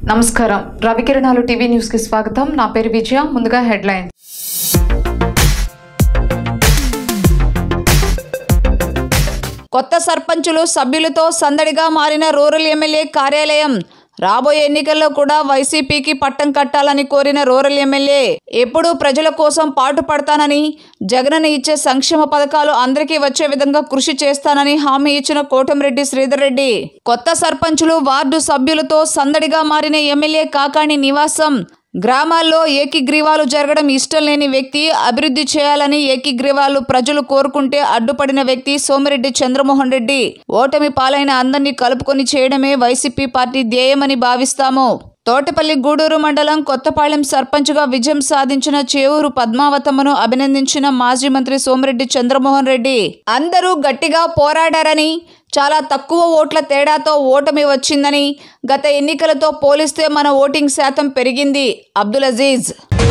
నమస్కారం రవికిరణాలు TV news కి స్వాగతం నా పేరు విజయ ముందుగా హెడ్లైన్ కొత్త సర్పంచులు సభ్యులతో సందడిగా మారిన రూరల్ ఎమ్మెల్యే కార్యాలయం రాబోయే ఎన్నికల్లో కూడా వైసీపీకి పట్టం కట్టాలని కోరిన రూరల్ ఎమ్మెల్యే ఎప్పుడూ ప్రజల కోసం పాటుపడతానని జగనన్న ఇచ్చే సంక్షేమ పథకాలు అందరికీ వచ్చే విధంగా కృషి చేస్తానని హామీ ఇచ్చిన కోటమిరెడ్డి శ్రీధర్ రెడ్డి కొత్త సర్పంచులు వార్డు సభ్యులతో సందడిగా మారిన ఎమ్మెల్యే కాకాణి నివాసం గ్రామాల్లో ఏకీగ్రీవాలు జరగడం ఇష్టం లేని వ్యక్తి అభివృద్ధి చేయాలని ఏకీగ్రీవాలు ప్రజలు కోరుకుంటే అడ్డుపడిన వ్యక్తి సోమిరెడ్డి చంద్రమోహన్ రెడ్డి ఓటమి పాలైన అందరినీ కలుపుకొని చేయడమే వైసీపీ పార్టీ ధ్యేయమని భావిస్తాము తోటపల్లి గూడూరు మండలం కొత్తపాలెం సర్పంచ్గా విజయం సాధించిన చేవూరు పద్మావతమ్మను అభినందించిన మాజీ మంత్రి సోమిరెడ్డి చంద్రమోహన్ రెడ్డి అందరూ గట్టిగా పోరాడారని చాలా తక్కువ ఓట్ల తేడాతో ఓటమి వచ్చిందని గత ఎన్నికలతో పోలిస్తే మన ఓటింగ్ శాతం పెరిగింది అబ్దుల్ అజీజ్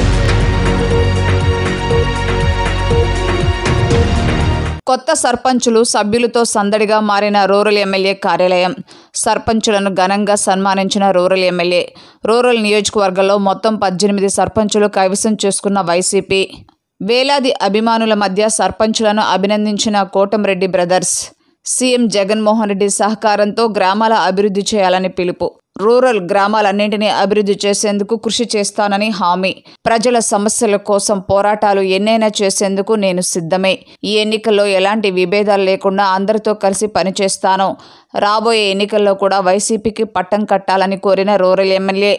కొత్త సర్పంచులు సభ్యులతో సందడిగా మారిన రూరల్ ఎమ్మెల్యే కార్యాలయం సర్పంచులను ఘనంగా సన్మానించిన రూరల్ ఎమ్మెల్యే రూరల్ నియోజకవర్గంలో మొత్తం పద్దెనిమిది సర్పంచులు కైవసం చేసుకున్న వైసీపీ వేలాది అభిమానుల మధ్య సర్పంచులను అభినందించిన కోటంరెడ్డి బ్రదర్స్ సీఎం జగన్మోహన్ రెడ్డి సహకారంతో గ్రామాల అభివృద్ధి చేయాలని పిలుపు రూరల్ గ్రామాలన్నింటినీ అభివృద్ధి చేసేందుకు కృషి చేస్తానని హామీ ప్రజల సమస్యల కోసం పోరాటాలు ఎన్నైనా చేసేందుకు నేను సిద్ధమే ఈ ఎన్నికల్లో ఎలాంటి విభేదాలు లేకుండా అందరితో కలిసి పనిచేస్తాను రాబోయే ఎన్నికల్లో కూడా వైసీపీకి పట్టం కట్టాలని కోరిన రూరల్ ఎమ్మెల్యే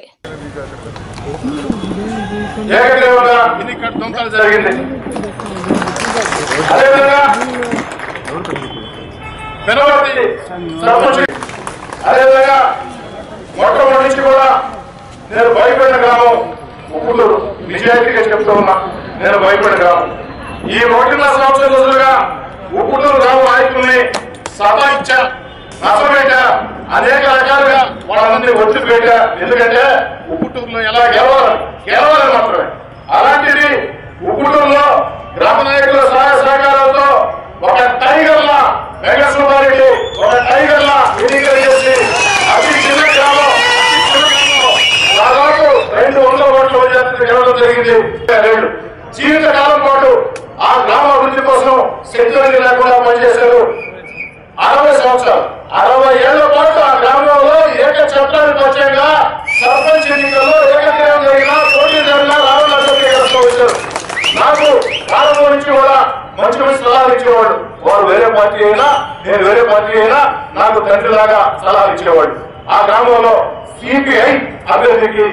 ఏకగ్రీవంగా ఎన్నికల దొంగలు జరిగింది అదేవిధంగా పెనవర్తి సర్పంచ్ అదేవిధంగా మొట్టమొదటి నుంచి కూడా నేను భయపడిన గ్రామం ఉప్పులూరు నిజాయితీగా చెప్తూ ఉన్నా నేను భయపడిన గ్రామం ఈ ఒకటిన్నర సంవత్సరం రోజులుగా ఉప్పులూరు గ్రామ నాయకుల్ని సతాయించా నష్టపెట్టా అనేక రకాలుగా వాళ్ళందరినీ ఒత్తిడి పెట్టా ఎందుకంటే ఉప్పుటూరులో ఎలా గెలవాలి గెలవాలని మాత్రమే అలాంటిది ఉప్పుటూరులో గ్రామ నాయకుల సహాయ సహకారాలతో ఒక టైగర్ లా వెంకటసుబ్బారెడ్డి ఒక టైగర్ లా ఎన్నికలు చేసి అతి చిన్న గ్రామం అతి చిన్న గ్రామం దాదాపు రెండు వందల ఓట్ల మెజార్టీతో గెలవడం జరిగింది రెండు జీవితకాలం పాటు ఆ గ్రామ అభివృద్ధి కోసం సెక్యూరిటీ లేకుండా పనిచేశారు అరవై సంవత్సరాలు అరవై ఏళ్ల పాటు ఆ గ్రామంలో ఏక చట్టాధిపత్యంగా సర్పంచ్ ఎన్నికల్లో ఏకగ్రీవం జరిగిన పోటీ జరిగిన రావుల వచ్చారు నాకు ప్రారంభం నుంచి కూడా మంచి మంచి సలహాలు ఇచ్చేవాడు వారు వేరే పార్టీ అయినా నేను వేరే పార్టీ అయినా నాకు తండ్రిలాగా సలహాలు ఇచ్చేవాడు ఆ గ్రామంలో సిపిఐ అభ్యర్థికి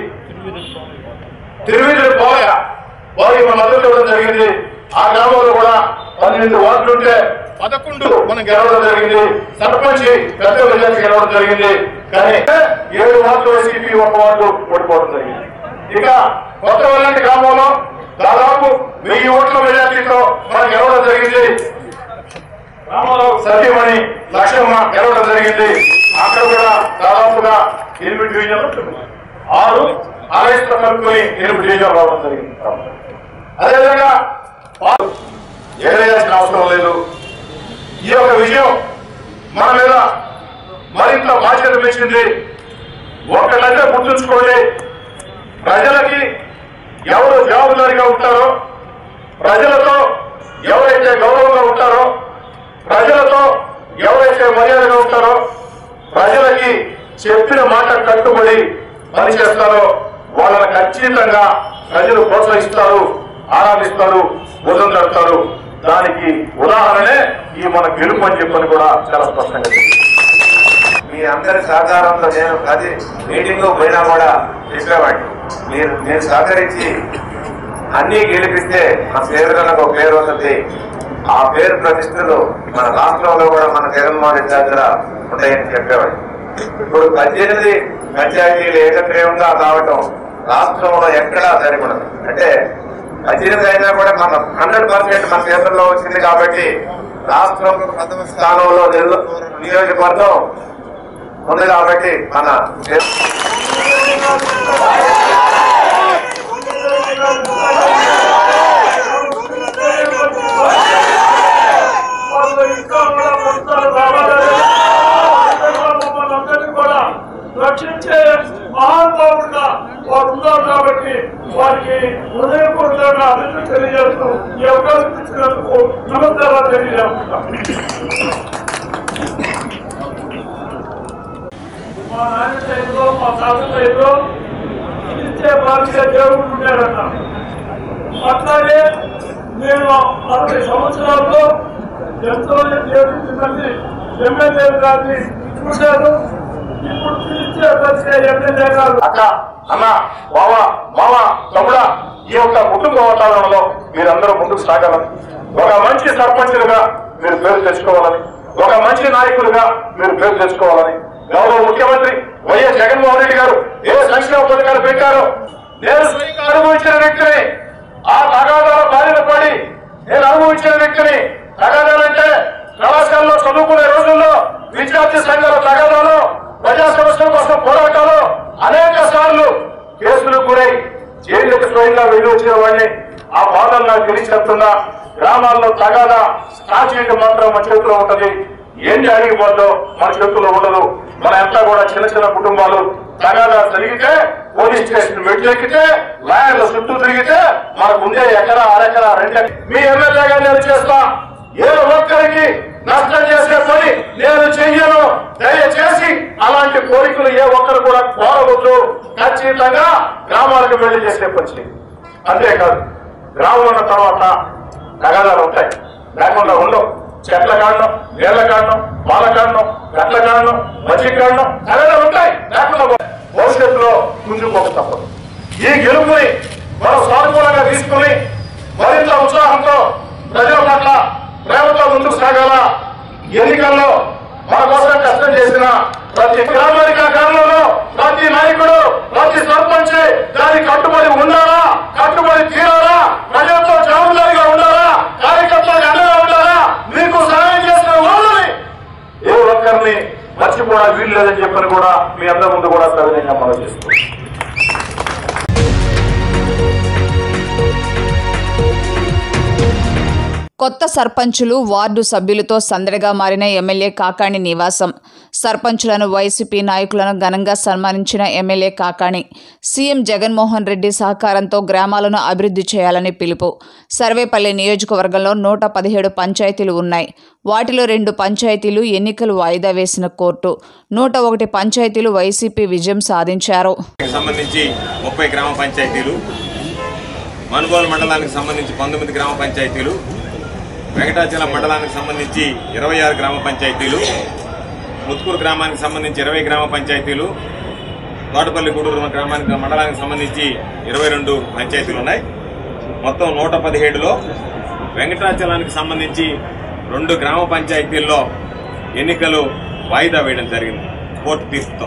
తిరువిధులు పోయ వారికి మన మద్దతు ఇవ్వడం జరిగింది ఆ గ్రామంలో కూడా పన్నెండు వార్డులు ఉంటే పదకొండు మనం గెలవడం జరిగింది సర్పంచ్ పెద్ద మెజార్టీ గెలవడం జరిగింది కానీ ఏడు వార్డులు వైసీపీ ఒక వార్డు ఓడిపోవడం జరిగింది ఇక కొత్త వల్లంటి గ్రామంలో దాదాపు వెయ్యి ఓట్ల మెజార్టీతో మనం గెలవడం జరిగింది గ్రామంలో సత్యమణి లక్ష్మమ్మ గెలవడం జరిగింది అక్కడ కూడా దాదాపుగా ఎనిమిది డివిజన్లు ఆరు ఆలయస్తో కలుపుకొని ఎనిమిది డివిజన్ రావడం జరిగింది అదేవిధంగా వారు ఏదేయాల్సిన అవసరం లేదు ఈ యొక్క విజయం మన మీద మరింత బాధ్యత పెంచింది ఒకటంటే గుర్తుంచుకోండి ప్రజలకి ఎవరు జవాబుదారీగా ఉంటారో ప్రజలతో ఎవరైతే గౌరవంగా ఉంటారో ప్రజలతో ఎవరైతే మర్యాదగా ఉంటారో ప్రజలకి చెప్పిన మాట కట్టుబడి పనిచేస్తారో వాళ్ళని ఖచ్చితంగా ప్రజలు ప్రోత్సహిస్తారు ఆరాధిస్తారు బుధం తడతారు దానికి ఉదాహరణే ఈ మన గెలుపు అని చెప్పని కూడా చాలా స్పష్టంగా చెప్పింది మీ అందరి సహకారంతో నేను ప్రతి మీటింగ్ పోయినా కూడా చెప్పేవాడిని మీరు నేను సహకరించి అన్ని గెలిపిస్తే మన పేదలకు ఒక పేరు వస్తుంది ఆ పేరు ప్రతిష్టలు మన రాష్ట్రంలో కూడా మన జగన్మోహన్ రెడ్డి దగ్గర ఉంటాయని చెప్పేవాడిని ఇప్పుడు పద్దెనిమిది పంచాయతీలు ఏకగ్రీవంగా కావటం రాష్ట్రంలో ఎక్కడా సరిపడదు అంటే పద్దెనిమిది అయినా కూడా మన హండ్రెడ్ పర్సెంట్ మన చేతుల్లో వచ్చింది కాబట్టి రాష్ట్రం ప్రథమ స్థానంలో నెల్లూరు నియోజకవర్గం ఉంది కాబట్టి మన వాళ్ళు ఇంకా కూడా పొందుతారు రావాలి. మమ్మల్ని అందరినీ కూడా రక్షించే మహానుభావుడు వారికి హృదయపూర్వకంగా అభివృద్ధి తెలియజేస్తూ ఈ అవకాశం ఇచ్చినందుకు నమస్కారాలు తెలియజేస్తున్నాం మా నాన్న టైంలో మా తాత టైంలో ఇచ్చే బాధ్యత దేవుడు ఉండేదన్న అట్లాగే నేను అరవై సంవత్సరాల్లో ఎంతో ఎనిమిది మంది ఎమ్మెల్యే గారిని చూశాను ఇప్పుడు పిలిచే వచ్చే ఎమ్మెల్యే గారు అక్క అన్న బావ మామ తమ్ముడా ఈ యొక్క కుటుంబ వాతావరణంలో మీరందరూ ముందుకు సాగాలని ఒక మంచి సర్పంచులుగా మీరు పేరు తెచ్చుకోవాలని ఒక మంచి నాయకులుగా మీరు పేరు తెచ్చుకోవాలని గౌరవ ముఖ్యమంత్రి వైఎస్ జగన్మోహన్ రెడ్డి గారు ఏ సంక్షేమ పథకాలు పెట్టారో నేను స్వయంగా అనుభవించిన వ్యక్తిని ఆ తగాదాల బారిన పడి నేను అనుభవించిన వ్యక్తిని తగాదాలంటే కళాశాలలో చదువుకునే రోజుల్లో విద్యార్థి సంఘాల తగాదాలు ప్రజా సమస్యల కోసం పోరాటాలు అనేక సార్లు కేసులకు గురై జైలుకు స్వయంగా వెళ్ళి వచ్చిన వాడిని ఆ బాధలు నాకు తెలిసి చెప్తున్నా గ్రామాల్లో తగాదా కాచీటి మాత్రం మన చేతిలో ఉంటది ఏంటి అడిగిపోద్దో మన చేతుల్లో ఉండదు మన అంతా కూడా చిన్న చిన్న కుటుంబాలు తగాదా జరిగితే పోలీస్ స్టేషన్ మెట్లెక్కితే లాయర్ల చుట్టూ తిరిగితే మనకు ఉండే ఎకరా అరెకరా రెండు మీ ఎమ్మెల్యేగా నేను చేస్తా ఏ ఒక్కరికి నష్టం చేసే పని నేను చెయ్యను దయచేసి అలాంటి కోరికలు ఏ ఒక్కరు కూడా కోరవద్దు ఖచ్చితంగా గ్రామాలకు వెళ్లి చేసే పని చేయి అంతేకాదు గ్రామం ఉన్న తర్వాత తగాదాలు ఉంటాయి లేకుండా ఉండవు చెట్ల కాండం నీళ్ల కాండం పాల కాండం గట్ల కాండం మజ్జిగ కాండం తగాదాలు ఉంటాయి లేకుండా పోవు. భవిష్యత్తులో ముందుకోక తప్పదు ఈ గెలుపుని మనం సానుకూలంగా తీసుకుని మరింత ఉత్సాహంతో ప్రజల పట్ల ప్రేమతో ముందుకు సాగాల ఎన్నికల్లో మన కోసం కష్టం చేసిన ప్రతి గ్రామానికి ఆ గ్రామంలో ప్రతి నాయకుడు ప్రతి సర్పంచ్ దానికి కట్టుబడి ఉండాలా కట్టుబడి తీరాలా ప్రజలతో జవాబుదారీగా ఉండాలా కార్యకర్తలకు అండగా ఉండాలా మీకు సహాయం చేసిన వాళ్ళని ఏ ఒక్కరిని మర్చిపోవడా వీలు లేదని చెప్పని కూడా మీ అందరి ముందు కూడా సవినయంగా మనం చేస్తున్నాం కొత్త సర్పంచులు వార్డు సభ్యులతో సందడిగా మారిన ఎమ్మెల్యే కాకాణి నివాసం సర్పంచులను వైసీపీ నాయకులను ఘనంగా సన్మానించిన ఎమ్మెల్యే కాకాణి సీఎం జగన్మోహన్ రెడ్డి సహకారంతో గ్రామాలను అభివృద్ధి చేయాలని పిలుపు సర్వేపల్లి నియోజకవర్గంలో నూట పదిహేడు పంచాయతీలు ఉన్నాయి వాటిలో రెండు పంచాయతీలు ఎన్నికలు వాయిదా వేసిన కోర్టు నూట ఒకటి పంచాయతీలు వైసీపీ విజయం సాధించారు సంబంధించి ముప్పై గ్రామ పంచాయతీలు మనుగోలు మండలానికి సంబంధించి పంతొమ్మిది గ్రామ పంచాయతీలు వెంకటాచలం మండలానికి సంబంధించి ఇరవై ఆరు గ్రామ పంచాయతీలు ముత్కూరు గ్రామానికి సంబంధించి ఇరవై గ్రామ పంచాయతీలు తోటపల్లి గూడూరు గ్రామానికి మండలానికి సంబంధించి ఇరవై రెండు పంచాయతీలు ఉన్నాయి మొత్తం నూట పదిహేడులో వెంకటాచలానికి సంబంధించి రెండు గ్రామ పంచాయతీల్లో ఎన్నికలు వాయిదా వేయడం జరిగింది కోర్టు తీర్పుతో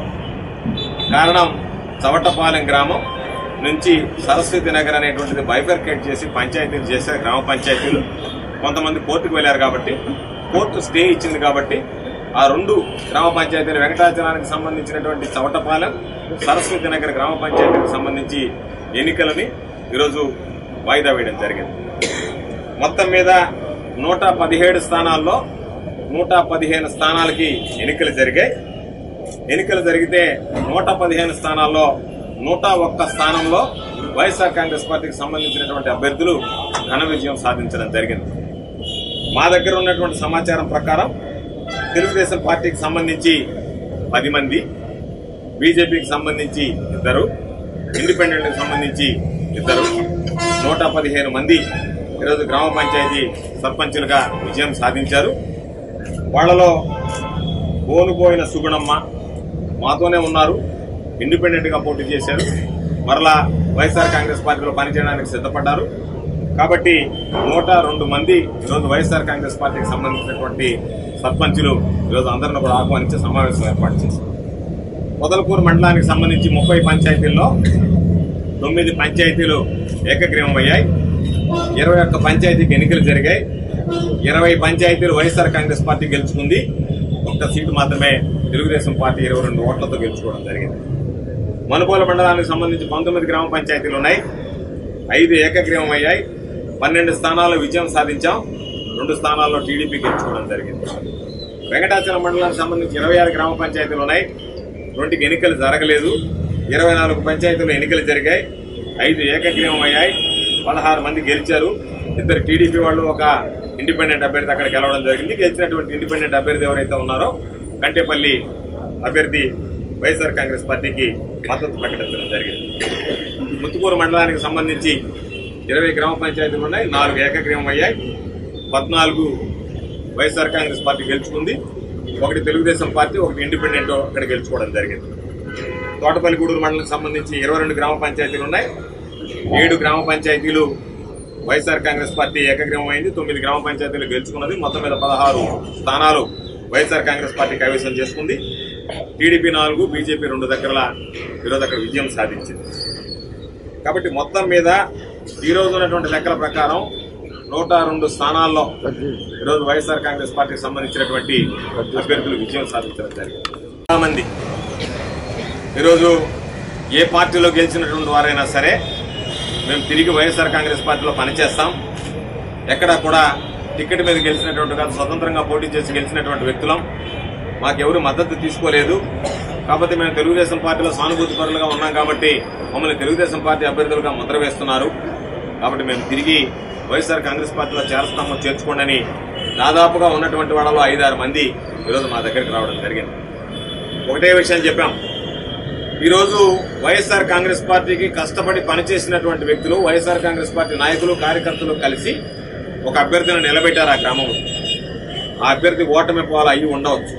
కారణం చవటపాలెం గ్రామం నుంచి సరస్వతి నగర్ అనేటువంటిది బైఫర్కేట్ చేసి పంచాయతీలు చేశారు గ్రామ పంచాయతీలు కొంతమంది కోర్టుకు వెళ్లారు కాబట్టి కోర్టు స్టే ఇచ్చింది కాబట్టి ఆ రెండు గ్రామ పంచాయతీలు వెంకటాచలానికి సంబంధించినటువంటి చవటపాలెం సరస్వతి నగర్ గ్రామ పంచాయతీకి సంబంధించి ఎన్నికలని ఈరోజు వాయిదా వేయడం జరిగింది మొత్తం మీద నూట పదిహేడు స్థానాల్లో నూట పదిహేను స్థానాలకి ఎన్నికలు జరిగాయి ఎన్నికలు జరిగితే నూట పదిహేను స్థానాల్లో నూట ఒక్క స్థానంలో వైఎస్ఆర్ కాంగ్రెస్ పార్టీకి సంబంధించినటువంటి అభ్యర్థులు ఘన విజయం సాధించడం జరిగింది మా దగ్గర ఉన్నటువంటి సమాచారం ప్రకారం తెలుగుదేశం పార్టీకి సంబంధించి పది మంది బీజేపీకి సంబంధించి ఇద్దరు ఇండిపెండెంట్కి సంబంధించి ఇద్దరు నూట పదిహేను మంది ఈరోజు గ్రామ పంచాయతీ సర్పంచులుగా విజయం సాధించారు వాళ్లలో పోనుపోయిన సుగుణమ్మ మాతోనే ఉన్నారు ఇండిపెండెంట్ గా పోటీ చేశారు మరలా వైఎస్ఆర్ కాంగ్రెస్ పార్టీలో పనిచేయడానికి సిద్ధపడ్డారు కాబట్టి నూట రెండు మంది ఈరోజు వైఎస్ఆర్ కాంగ్రెస్ పార్టీకి సంబంధించినటువంటి సర్పంచులు ఈరోజు అందరిని కూడా ఆహ్వానించి సమావేశం ఏర్పాటు చేశారు పొదలకూరు మండలానికి సంబంధించి ముప్పై పంచాయతీల్లో తొమ్మిది పంచాయతీలు ఏకగ్రీవం అయ్యాయి ఇరవై ఒక్క పంచాయతీకి ఎన్నికలు జరిగాయి ఇరవై పంచాయతీలు వైఎస్ఆర్ కాంగ్రెస్ పార్టీ గెలుచుకుంది ఒక్క సీటు మాత్రమే తెలుగుదేశం పార్టీ ఇరవై రెండు ఓట్లతో గెలుచుకోవడం జరిగింది మనుగోలు మండలానికి సంబంధించి పంతొమ్మిది గ్రామ పంచాయతీలు ఉన్నాయి ఐదు ఏకగ్రీవం అయ్యాయి పన్నెండు స్థానాల్లో విజయం సాధించాం రెండు స్థానాల్లో టీడీపీ గెలుచుకోవడం జరిగింది వెంకటాచలం మండలానికి సంబంధించి ఇరవై ఆరు గ్రామ పంచాయతీలు ఉన్నాయి రెండుకి ఎన్నికలు జరగలేదు ఇరవై నాలుగు పంచాయతీలు ఎన్నికలు జరిగాయి ఐదు ఏకగ్రీవం అయ్యాయి పదహారు మంది గెలిచారు ఇద్దరు టీడీపీ వాళ్ళు ఒక ఇండిపెండెంట్ అభ్యర్థి అక్కడ గెలవడం జరిగింది గెలిచినటువంటి ఇండిపెండెంట్ అభ్యర్థి ఎవరైతే ఉన్నారో కంటేపల్లి అభ్యర్థి వైఎస్ఆర్ కాంగ్రెస్ పార్టీకి మద్దతు ప్రకటించడం జరిగింది ముత్తుకూరు మండలానికి సంబంధించి ఇరవై గ్రామ పంచాయతీలు ఉన్నాయి నాలుగు ఏకగ్రీవం అయ్యాయి పద్నాలుగు వైఎస్ఆర్ కాంగ్రెస్ పార్టీ గెలుచుకుంది ఒకటి తెలుగుదేశం పార్టీ ఒకటి ఇండిపెండెంట్ అక్కడ గెలుచుకోవడం జరిగింది తోటపల్లిగూడూరు మండలం సంబంధించి ఇరవై రెండు గ్రామ పంచాయతీలు ఉన్నాయి ఏడు గ్రామ పంచాయతీలు వైఎస్ఆర్ కాంగ్రెస్ పార్టీ ఏకగ్రీవం అయింది తొమ్మిది గ్రామ పంచాయతీలు గెలుచుకున్నది మొత్తం మీద పదహారు స్థానాలు వైఎస్ఆర్ కాంగ్రెస్ పార్టీ కైవసం చేసుకుంది టీడీపీ నాలుగు బీజేపీ రెండు దగ్గర ఈరోజు అక్కడ విజయం సాధించింది కాబట్టి మొత్తం మీద ఈ రోజు ఉన్నటువంటి లెక్కల ప్రకారం నూట రెండు స్థానాల్లో ఈరోజు వైఎస్ఆర్ కాంగ్రెస్ పార్టీకి సంబంధించినటువంటి అభ్యర్థులు విజయం సాధించడం జరిగింది చాలా మంది ఈరోజు ఏ పార్టీలో గెలిచినటువంటి వారైనా సరే మేము తిరిగి వైఎస్ఆర్ కాంగ్రెస్ పార్టీలో పనిచేస్తాం ఎక్కడా కూడా టికెట్ మీద గెలిచినటువంటి కాదు స్వతంత్రంగా పోటీ చేసి గెలిచినటువంటి వ్యక్తులం మాకెవరు మద్దతు తీసుకోలేదు కాకపోతే మేము తెలుగుదేశం పార్టీలో సానుభూతి పరులుగా ఉన్నాం కాబట్టి మమ్మల్ని తెలుగుదేశం పార్టీ అభ్యర్థులుగా ముద్ర వేస్తున్నారు కాబట్టి మేము తిరిగి వైఎస్ఆర్ కాంగ్రెస్ పార్టీలో చేరుస్తామో చేర్చుకోండి అని దాదాపుగా ఉన్నటువంటి వాళ్ళలో ఐదారు మంది ఈరోజు మా దగ్గరికి రావడం జరిగింది ఒకటే విషయం చెప్పాం ఈరోజు వైఎస్ఆర్ కాంగ్రెస్ పార్టీకి కష్టపడి పనిచేసినటువంటి వ్యక్తులు వైఎస్ఆర్ కాంగ్రెస్ పార్టీ నాయకులు కార్యకర్తలు కలిసి ఒక అభ్యర్థిని నిలబెట్టారు ఆ గ్రామంలో ఆ అభ్యర్థి ఓటమి పాలు అయ్యి ఉండవచ్చు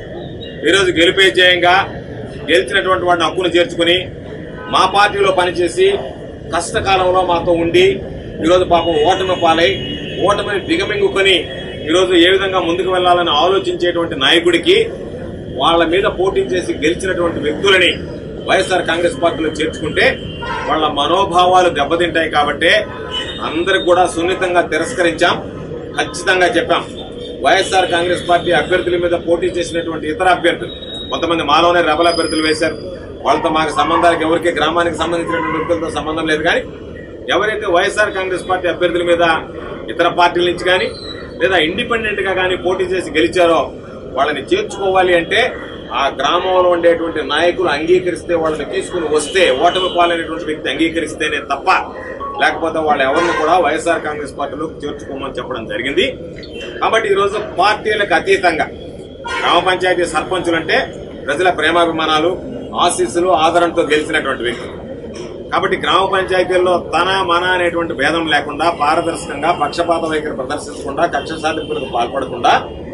ఈరోజు గెలిపే జయంగా గెలిచినటువంటి వాడిని హక్కును చేర్చుకుని మా పార్టీలో పనిచేసి కష్టకాలంలో మాతో ఉండి ఈరోజు పాపం ఓటమి పాలై ఓటమిని దిగమింగుకొని ఈరోజు ఏ విధంగా ముందుకు వెళ్లాలని ఆలోచించేటువంటి నాయకుడికి వాళ్ళ మీద పోటీ చేసి గెలిచినటువంటి వ్యక్తులని వైఎస్ఆర్ కాంగ్రెస్ పార్టీలో చేర్చుకుంటే వాళ్ళ మనోభావాలు దెబ్బతింటాయి కాబట్టి అందరికి కూడా సున్నితంగా తిరస్కరించాం ఖచ్చితంగా చెప్పాం వైఎస్ఆర్ కాంగ్రెస్ పార్టీ అభ్యర్థుల మీద పోటీ చేసినటువంటి ఇతర అభ్యర్థులు కొంతమంది మాలోనే రెబల్ అభ్యర్థులు వేశారు వాళ్ళతో మాకు సంబంధాలకు ఎవరికి గ్రామానికి సంబంధించినటువంటి వ్యక్తులతో సంబంధం లేదు కానీ ఎవరైతే వైఎస్ఆర్ కాంగ్రెస్ పార్టీ అభ్యర్థుల మీద ఇతర పార్టీల నుంచి కానీ లేదా ఇండిపెండెంట్ గా కానీ పోటీ చేసి గెలిచారో వాళ్ళని చేర్చుకోవాలి అంటే ఆ గ్రామంలో ఉండేటువంటి నాయకులు అంగీకరిస్తే వాళ్ళని తీసుకుని వస్తే ఓటమి పాలైనటువంటి వ్యక్తి అంగీకరిస్తేనే తప్ప లేకపోతే వాళ్ళు ఎవరిని కూడా వైఎస్ఆర్ కాంగ్రెస్ పార్టీలో చేర్చుకోమని చెప్పడం జరిగింది కాబట్టి ఈరోజు పార్టీలకు అతీతంగా గ్రామ పంచాయతీ సర్పంచులు అంటే ప్రజల ప్రేమాభిమానాలు ఆశీస్సులు ఆదరణతో గెలిచినటువంటి వ్యక్తులు కాబట్టి గ్రామ పంచాయతీల్లో తన మన అనేటువంటి భేదం లేకుండా పారదర్శకంగా పక్షపాత వైఖరి ప్రదర్శించకుండా కక్ష సాధింపులకు పాల్పడకుండా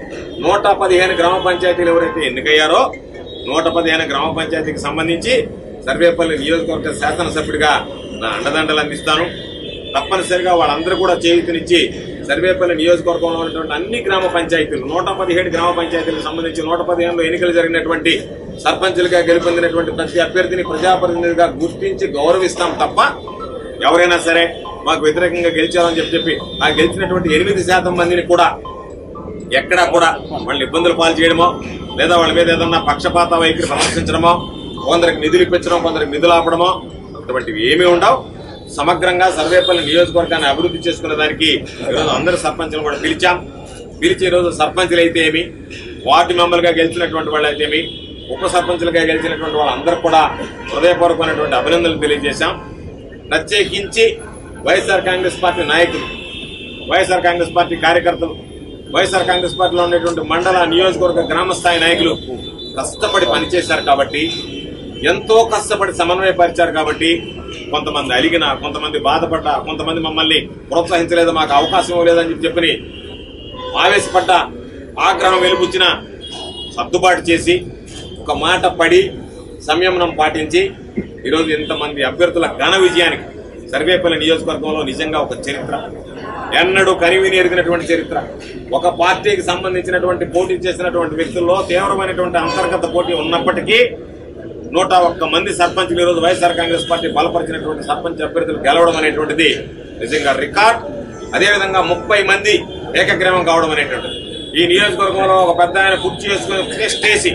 నూట పదిహేను గ్రామ పంచాయతీలు ఎవరైతే ఎన్నికయ్యారో నూట పదిహేను గ్రామ పంచాయతీకి సంబంధించి సర్వేపల్లి నియోజకవర్గ శాసనసభ్యుడిగా నా అండదండలు అందిస్తాను తప్పనిసరిగా వాళ్ళందరూ కూడా చేయూతనిచ్చి సర్వేపల్లి నియోజకవర్గంలో ఉన్నటువంటి అన్ని గ్రామ పంచాయతీలు నూట పదిహేడు గ్రామ పంచాయతీలకు సంబంధించి నూట పదిహేనులో ఎన్నికలు జరిగినటువంటి సర్పంచులుగా గెలుపొందినటువంటి ప్రతి అభ్యర్థిని ప్రజాప్రతినిధిగా గుర్తించి గౌరవిస్తాం తప్ప ఎవరైనా సరే మాకు వ్యతిరేకంగా గెలిచారని చెప్పి చెప్పి ఆ గెలిచినటువంటి ఎనిమిది శాతం మందిని కూడా ఎక్కడా కూడా వాళ్ళని ఇబ్బందులు పాలు చేయడమో లేదా వాళ్ళ మీద ఏదన్నా పక్షపాత వైఖరి ప్రదర్శించడమో కొందరికి నిధులు ఇప్పించడం కొందరికి నిధులు ఆపడమో ఇటువంటివి ఏమీ ఉండవు సమగ్రంగా సర్వేపల్లి నియోజకవర్గాన్ని అభివృద్ధి చేసుకునే దానికి ఈరోజు అందరు సర్పంచులు కూడా పిలిచాం పిలిచి ఈరోజు సర్పంచులు అయితే ఏమి వార్డు మెంబర్గా గెలిచినటువంటి వాళ్ళు అయితే ఏమి ఉప సర్పంచులుగా గెలిచినటువంటి వాళ్ళందరూ కూడా హృదయపూర్వకమైనటువంటి అభినందనలు తెలియజేశాం ప్రత్యేకించి వైఎస్ఆర్ కాంగ్రెస్ పార్టీ నాయకులు వైఎస్ఆర్ కాంగ్రెస్ పార్టీ కార్యకర్తలు వైఎస్ఆర్ కాంగ్రెస్ పార్టీలో ఉండేటువంటి మండల నియోజకవర్గ గ్రామ స్థాయి నాయకులు కష్టపడి పనిచేశారు కాబట్టి ఎంతో కష్టపడి సమన్వయపరిచారు కాబట్టి కొంతమంది అలిగిన కొంతమంది బాధపడ్డ కొంతమంది మమ్మల్ని ప్రోత్సహించలేదు మాకు అవకాశం ఇవ్వలేదని చెప్పి చెప్పని ఆవేశపడ్డ ఆగ్రహం వెలుపుచ్చిన సర్దుబాటు చేసి ఒక మాట పడి సంయమనం పాటించి ఈరోజు ఇంతమంది అభ్యర్థుల ఘన విజయానికి సర్వేపల్లి నియోజకవర్గంలో నిజంగా ఒక చరిత్ర ఎన్నడూ కనివిని ఎరిగినటువంటి చరిత్ర ఒక పార్టీకి సంబంధించినటువంటి పోటీ చేసినటువంటి వ్యక్తుల్లో తీవ్రమైనటువంటి అంతర్గత పోటీ ఉన్నప్పటికీ నూట ఒక్క మంది సర్పంచులు ఈరోజు వైఎస్ఆర్ కాంగ్రెస్ పార్టీ బలపరిచినటువంటి సర్పంచ్ అభ్యర్థులు గెలవడం అనేటువంటిది నిజంగా రికార్డ్ అదేవిధంగా ముప్పై మంది ఏకగ్రీవం కావడం అనేటువంటిది ఈ నియోజకవర్గంలో ఒక పెద్ద ఆయన కుర్చీ చేసుకుని టెస్ట్ వేసి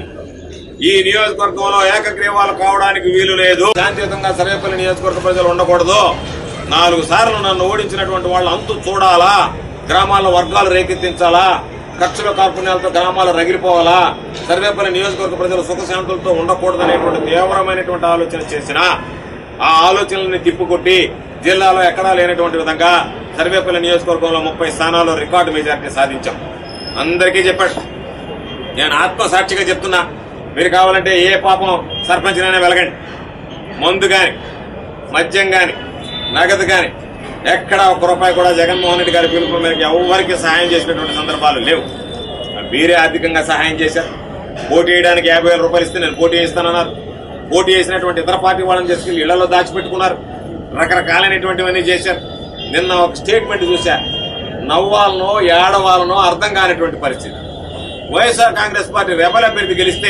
ఈ నియోజకవర్గంలో ఏకగ్రీవాలు కావడానికి వీలు లేదు శాంతియుతంగా సర్వేపల్లి నియోజకవర్గ ప్రజలు ఉండకూడదు నాలుగు సార్లు నన్ను ఓడించినటువంటి వాళ్ళు అంతు చూడాలా గ్రామాల్లో వర్గాలు రేకెత్తించాలా ఖర్చుల కార్పుణ్యాలతో గ్రామాలు రగిలిపోవాలా సర్వేపల్లి నియోజకవర్గ ప్రజలు సుఖశాంతులతో ఉండకూడదు అనేటువంటి తీవ్రమైనటువంటి ఆలోచన చేసిన ఆ ఆలోచనల్ని తిప్పుకొట్టి జిల్లాలో ఎక్కడా లేనటువంటి విధంగా సర్వేపల్లి నియోజకవర్గంలో ముప్పై స్థానాల్లో రికార్డు మెజార్టీ సాధించాం అందరికీ చెప్పాడు నేను ఆత్మసాక్షిగా చెప్తున్నా మీరు కావాలంటే ఏ పాపం సర్పంచ్నైనా వెలగండి మందు గాని మద్యం గాని నగదు గాని ఎక్కడ ఒక రూపాయి కూడా జగన్మోహన్ రెడ్డి గారి పిలుపు మేరకు ఎవరికి సహాయం చేసినటువంటి సందర్భాలు లేవు మీరే ఆర్థికంగా సహాయం చేశారు పోటీ చేయడానికి యాభై వేల రూపాయలు ఇస్తే నేను పోటీ చేస్తానన్నారు పోటీ చేసినటువంటి ఇతర పార్టీ వాళ్ళని చేసుకెళ్లి ఇళ్లలో దాచిపెట్టుకున్నారు రకరకాలైనటువంటివన్నీ చేశారు నిన్న ఒక స్టేట్మెంట్ చూశా నవ్వాలనో ఏడవాలనో అర్థం కానిటువంటి పరిస్థితి వైఎస్ఆర్ కాంగ్రెస్ పార్టీ రెబల్ అభ్యర్థి గెలిస్తే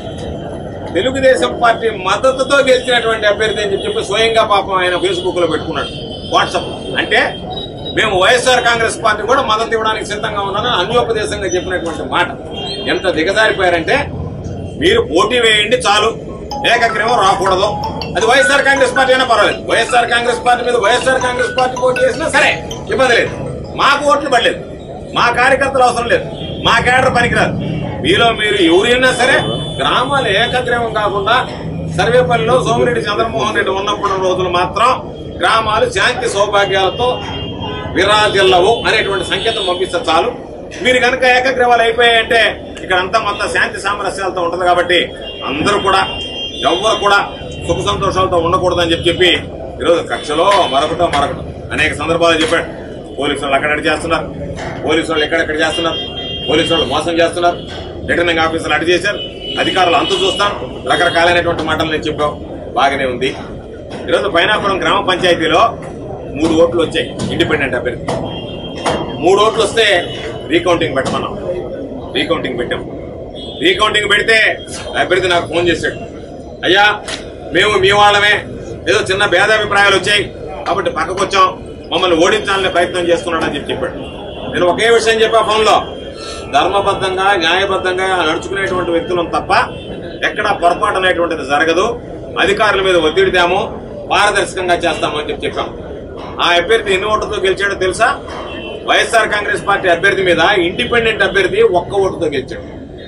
తెలుగుదేశం పార్టీ మద్దతుతో గెలిచినటువంటి అభ్యర్థి అని చెప్పి స్వయంగా పాపం ఆయన ఫేస్బుక్ లో పెట్టుకున్నాడు వాట్సాప్ అంటే మేము వైఎస్ఆర్ కాంగ్రెస్ పార్టీ కూడా మద్దతు ఇవ్వడానికి సిద్ధంగా ఉన్నానని అన్యోపదేశంగా చెప్పినటువంటి మాట ఎంత దిగజారిపోయారంటే మీరు పోటీ వేయండి చాలు ఏకగ్రీవం రాకూడదు అది వైఎస్ఆర్ కాంగ్రెస్ పార్టీ అయినా పర్వాలేదు వైఎస్ఆర్ కాంగ్రెస్ పార్టీ మీద వైఎస్ఆర్ కాంగ్రెస్ పార్టీ పోటీ చేసినా సరే ఇబ్బంది లేదు మాకు ఓట్లు పడలేదు మా కార్యకర్తలు అవసరం లేదు మా కేడర్ పనికిరాదు మీలో మీరు ఎవరైనా సరే గ్రామాలు ఏకగ్రీవం కాకుండా సర్వేపల్లిలో సోమిరెడ్డి చంద్రమోహన్ రెడ్డి ఉన్నప్పుడు రోజులు మాత్రం గ్రామాలు శాంతి సౌభాగ్యాలతో విరాజిల్లవు అనేటువంటి సంకేతం పంపిస్తే చాలు మీరు కనుక ఏకగ్రీవాలు అయిపోయాయంటే ఇక్కడ అంతా మొత్తం శాంతి సామరస్యాలతో ఉంటది కాబట్టి అందరూ కూడా ఎవ్వరు కూడా సుఖ సంతోషాలతో ఉండకూడదని చెప్పి చెప్పి ఈరోజు కక్షలో మరొకటో మరొకటో అనేక సందర్భాలు చెప్పాడు పోలీసు వాళ్ళు అక్కడక్కడ చేస్తున్నారు పోలీసు వాళ్ళు ఎక్కడెక్కడ చేస్తున్నారు పోలీసు వాళ్ళు మోసం చేస్తున్నారు రిటర్నింగ్ ఆఫీసర్లు అటు చేశారు అధికారులు అంతు చూస్తాం రకరకాలైనటువంటి మాటలు నేను చెప్పావు బాగానే ఉంది ఈరోజు పైనాపురం గ్రామ పంచాయతీలో మూడు ఓట్లు వచ్చాయి ఇండిపెండెంట్ అభ్యర్థి మూడు ఓట్లు వస్తే రీకౌంటింగ్ పెట్టమన్నాం రీకౌంటింగ్ పెట్టాం రీకౌంటింగ్ పెడితే అభ్యర్థి నాకు ఫోన్ చేశాడు అయ్యా మేము మీ వాళ్ళమే ఏదో చిన్న భేదాభిప్రాయాలు వచ్చాయి కాబట్టి పక్కకు వచ్చాం మమ్మల్ని ఓడించాలనే ప్రయత్నం చేస్తున్నాడని చెప్పి చెప్పాడు నేను ఒకే విషయం చెప్పా ఫోన్లో ధర్మబద్ధంగా న్యాయబద్ధంగా నడుచుకునేటువంటి వ్యక్తులను తప్ప ఎక్కడ పొరపాటు అనేటువంటిది జరగదు అధికారుల మీద ఒత్తిడి తేము పారదర్శకంగా చేస్తామని చెప్పి చెప్పాం ఆ అభ్యర్థి ఎన్ని ఓట్లతో గెలిచాడో తెలుసా వైఎస్ఆర్ కాంగ్రెస్ పార్టీ అభ్యర్థి మీద ఇండిపెండెంట్ అభ్యర్థి ఒక్క ఓటుతో గెలిచాడు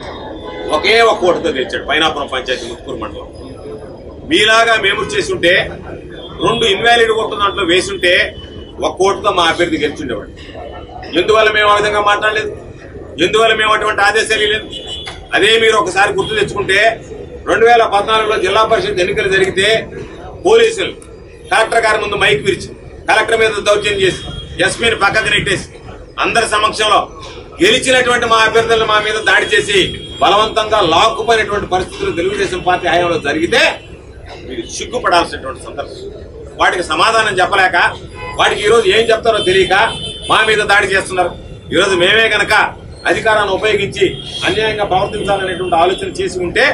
ఒకే ఒక్క ఓటుతో గెలిచాడు పైనాపురం పంచాయతీ ముత్తుకూరు మండలం మీలాగా మేము చేసుంటే రెండు ఇన్వాలిడ్ ఓట్లు దాంట్లో వేసుంటే ఒక్క ఓటుతో మా అభ్యర్థి గెలిచుండేవాడు ఎందువల్ల మేము ఆ విధంగా మాట్లాడలేదు ఎందువల్ల మేము అటువంటి ఆదేశాలు లేదు అదే మీరు ఒకసారి గుర్తు తెచ్చుకుంటే రెండు వేల పద్నాలుగులో జిల్లా పరిషత్ ఎన్నికలు జరిగితే పోలీసులు కలెక్టర్ గారి ముందు మైక్ విరిచి కలెక్టర్ మీద దౌర్జన్యం చేసి ఎస్పీని పక్కకు నెట్టేసి అందరి సమక్షంలో గెలిచినటువంటి మా అభ్యర్థులను మా మీద దాడి చేసి బలవంతంగా లాక్కుపోయినటువంటి పరిస్థితులు తెలుగుదేశం పార్టీ హయాంలో జరిగితే మీరు సిగ్గుపడాల్సినటువంటి సందర్భం వాటికి సమాధానం చెప్పలేక వాటికి ఈరోజు ఏం చెప్తారో తెలియక మా మీద దాడి చేస్తున్నారు ఈరోజు మేమే గనక అధికారాన్ని ఉపయోగించి అన్యాయంగా ప్రవర్తించాలనేటువంటి ఆలోచన చేసి ఉంటే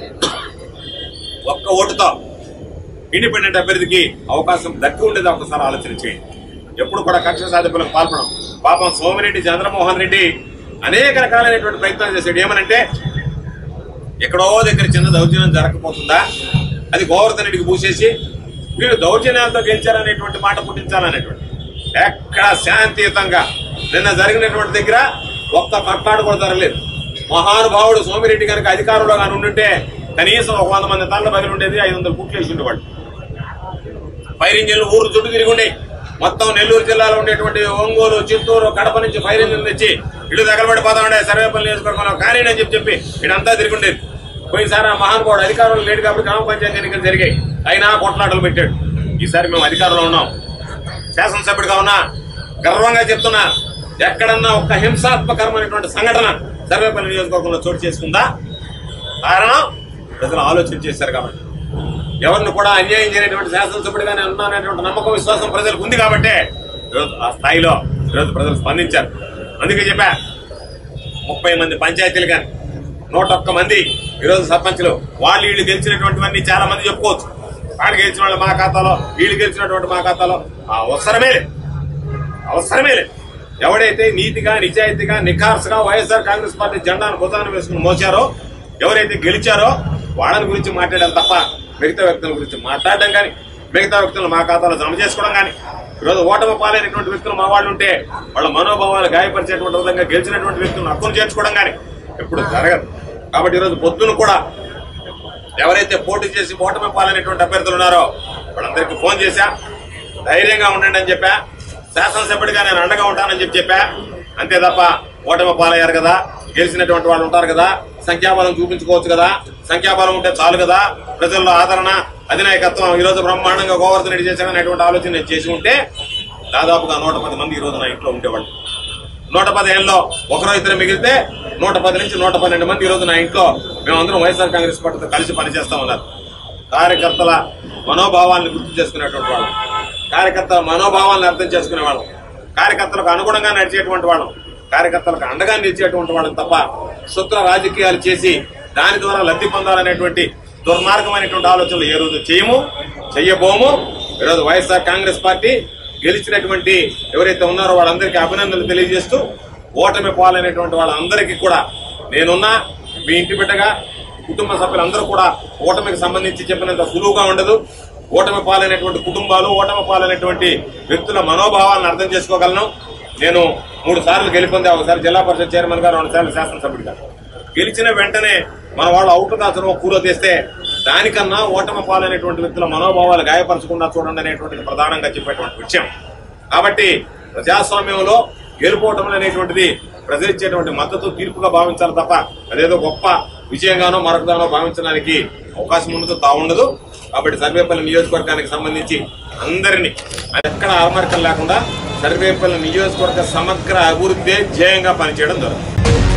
ఒక్క ఓటుతో ఇండిపెండెంట్ అభ్యర్థికి అవకాశం దక్కి ఉండేది ఒకసారి ఆలోచన చేయండి ఎప్పుడు కూడా కక్ష సాధింపులకు పాల్పడం పాపం సోమిరెడ్డి చంద్రమోహన్ రెడ్డి అనేక రకాలైనటువంటి ప్రయత్నాలు చేశాడు ఏమనంటే ఎక్కడో దగ్గర చిన్న దౌర్జన్యం జరగకపోతుందా అది గోవర్ధన్ రెడ్డికి పూసేసి వీళ్ళు దౌర్జన్యాలతో గెలిచారనేటువంటి మాట పుట్టించాలనేటువంటి ఎక్కడ శాంతియుతంగా నిన్న జరిగినటువంటి దగ్గర ఒక్క కట్టాడు కూడా జరగలేదు మహానుభావుడు సోమిరెడ్డి కనుక అధికారంలో కానీ ఉండుంటే కనీసం ఒక వంద మంది తల్ల బగిలి ఉండేది ఐదు వందల బుక్లు వేసి ఉండేవాడు ఫైర్ ఇంజిన్లు ఊరు చుట్టూ తిరిగి ఉండే మొత్తం నెల్లూరు జిల్లాలో ఉండేటువంటి ఒంగోలు చిత్తూరు కడప నుంచి ఫైర్ ఇంజిన్ తెచ్చి ఇల్లు తగలబడిపోతా ఉండే సర్వేపల్లి నియోజకవర్గంలో కానీ అని చెప్పి చెప్పి ఇడంతా తిరిగి ఉండేది పోయినసారి ఆ మహానుభావుడు అధికారంలో లేడు కాబట్టి గ్రామ పంచాయతీ ఎన్నికలు జరిగాయి అయినా కొట్లాటలు పెట్టాడు ఈసారి మేము అధికారంలో ఉన్నాం శాసనసభ్యుడిగా ఉన్నా గర్వంగా చెప్తున్నా ఎక్కడన్నా ఒక్క హింసాత్మకరమైనటువంటి సంఘటన సర్వేపల్లి నియోజకవర్గంలో చోటు చేసుకుందా కారణం ప్రజలు ఆలోచన చేశారు కాబట్టి ఎవరిని కూడా అన్యాయం చేయనటువంటి శాసనసభ్యుడిగానే ఉన్నాననేటువంటి నమ్మకం విశ్వాసం ప్రజలకు ఉంది కాబట్టి ఈరోజు ఆ స్థాయిలో ఈరోజు ప్రజలు స్పందించారు అందుకే చెప్పా ముప్పై మంది పంచాయతీలు కానీ నూట ఒక్క మంది ఈరోజు సర్పంచ్లు వాళ్ళు వీళ్ళు గెలిచినటువంటివన్నీ చాలా మంది చెప్పుకోవచ్చు వాళ్ళు గెలిచిన వాళ్ళు మా ఖాతాలో వీళ్ళు గెలిచినటువంటి మా ఖాతాలో ఆ అవసరమే లేదు అవసరమే లేదు ఎవడైతే నీతిగా నిజాయితీగా నిఖార్సుగా వైఎస్ఆర్ కాంగ్రెస్ పార్టీ జెండాను భుజాన్ని వేసుకుని మోసారో ఎవరైతే గెలిచారో వాళ్ళని గురించి మాట్లాడాలి తప్ప మిగతా వ్యక్తుల గురించి మాట్లాడడం కానీ మిగతా వ్యక్తులను మా ఖాతాలో జమ చేసుకోవడం కానీ ఈరోజు ఓటమి పాలైనటువంటి వ్యక్తులు మా వాళ్ళు ఉంటే వాళ్ళ మనోభావాలు గాయపరిచేటువంటి విధంగా గెలిచినటువంటి వ్యక్తులను హక్కును చేర్చుకోవడం కానీ ఎప్పుడు జరగదు కాబట్టి ఈరోజు పొద్దున కూడా ఎవరైతే పోటీ చేసి ఓటమి పాలైనటువంటి అభ్యర్థులు ఉన్నారో వాళ్ళందరికీ ఫోన్ చేశా ధైర్యంగా ఉండండి అని చెప్పా శాసనసభ్యుడిగా నేను అండగా ఉంటానని చెప్పి చెప్పా అంతే తప్ప ఓటమి పాలయ్యారు కదా గెలిచినటువంటి వాళ్ళు ఉంటారు కదా సంఖ్యాబలం చూపించుకోవచ్చు కదా సంఖ్యాబలం ఉంటే చాలు కదా ప్రజల్లో ఆదరణ అధినాయకత్వం ఈ రోజు బ్రహ్మాండంగా గోవర్ధన్ రెడ్డి చేశాడనేటువంటి ఆలోచన నేను చేసి ఉంటే దాదాపుగా నూట పది మంది ఈ రోజు నా ఇంట్లో ఉండేవాళ్ళు నూట పదిహేనులో ఒకరో ఇద్దరు మిగిలితే నూట పది నుంచి నూట పన్నెండు మంది ఈ రోజు నా ఇంట్లో మేమందరం వైఎస్ఆర్ కాంగ్రెస్ పార్టీతో కలిసి పనిచేస్తా ఉన్నారు కార్యకర్తల మనోభావాలను గుర్తు చేసుకునేటువంటి వాళ్ళం కార్యకర్తల మనోభావాలను అర్థం చేసుకునే వాళ్ళం కార్యకర్తలకు అనుగుణంగా నడిచేటువంటి వాళ్ళం కార్యకర్తలకు అండగా నిలిచేటువంటి వాళ్ళం తప్ప శుక్ర రాజకీయాలు చేసి దాని ద్వారా లబ్ధి పొందాలనేటువంటి దుర్మార్గమైనటువంటి ఆలోచనలు ఏ రోజు చేయము చెయ్యబోము ఈరోజు వైఎస్ఆర్ కాంగ్రెస్ పార్టీ గెలిచినటువంటి ఎవరైతే ఉన్నారో వాళ్ళందరికీ అభినందనలు తెలియజేస్తూ ఓటమి పాలైనటువంటి వాళ్ళందరికీ కూడా నేనున్నా మీ ఇంటి బిడ్డగా కుటుంబ సభ్యులందరూ కూడా ఓటమికి సంబంధించి చెప్పినంత సులువుగా ఉండదు ఓటమి పాలైనటువంటి కుటుంబాలు ఓటమి పాలైనటువంటి వ్యక్తుల మనోభావాలను అర్థం చేసుకోగలను నేను మూడు సార్లు గెలుపొందా ఒకసారి జిల్లా పరిషత్ చైర్మన్ గా రెండు సార్లు శాసనసభ్యుడిగా గెలిచిన వెంటనే మన వాళ్ళు అవుట్ కాచడం కూర తీస్తే దానికన్నా ఓటమి పాలైనటువంటి వ్యక్తుల మనోభావాలు గాయపరచకుండా చూడండి అనేటువంటిది ప్రధానంగా చెప్పేటువంటి విషయం కాబట్టి ప్రజాస్వామ్యంలో గెలుపోవటం అనేటువంటిది ప్రజలిచ్చేటువంటి మద్దతు తీర్పుగా భావించాలి తప్ప అదేదో గొప్ప విజయంగానో మరొకదానో భావించడానికి అవకాశం ఉండదు తావుండదు కాబట్టి సర్వేపల్లి నియోజకవర్గానికి సంబంధించి అందరినీ ఎక్కడ అరమరికలు లేకుండా సర్వేపల్లి నియోజకవర్గ సమగ్ర అభివృద్ధి ధ్యేయంగా పనిచేయడం జరుగుతుంది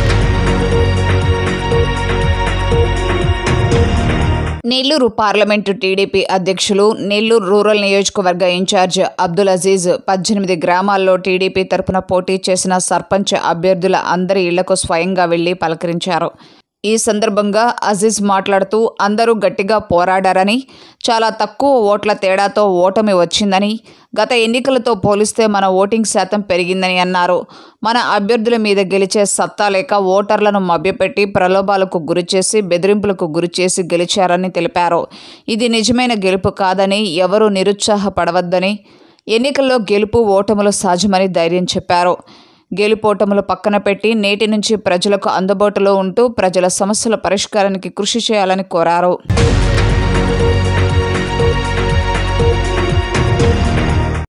నెల్లూరు పార్లమెంటు టీడీపీ అధ్యక్షులు నెల్లూరు రూరల్ నియోజకవర్గ ఇన్ఛార్జ్ అబ్దుల్ అజీజ్ పద్దెనిమిది గ్రామాల్లో టీడీపీ తరపున పోటీ చేసిన సర్పంచ్ అభ్యర్థుల అందరి ఇళ్లకు స్వయంగా వెళ్లి పలకరించారు ఈ సందర్భంగా అజీజ్ మాట్లాడుతూ అందరూ గట్టిగా పోరాడారని చాలా తక్కువ ఓట్ల తేడాతో ఓటమి వచ్చిందని గత ఎన్నికలతో పోలిస్తే మన ఓటింగ్ శాతం పెరిగిందని అన్నారు మన అభ్యర్థుల మీద గెలిచే సత్తా లేక ఓటర్లను మభ్యపెట్టి ప్రలోభాలకు గురిచేసి బెదిరింపులకు గురిచేసి గెలిచారని తెలిపారు ఇది నిజమైన గెలుపు కాదని ఎవరూ నిరుత్సాహపడవద్దని ఎన్నికల్లో గెలుపు ఓటములు సహజమని ధైర్యం చెప్పారు గెలుపోటములు పక్కన పెట్టి నేటి నుంచి ప్రజలకు అందుబాటులో ఉంటూ ప్రజల సమస్యల పరిష్కారానికి కృషి చేయాలని కోరారు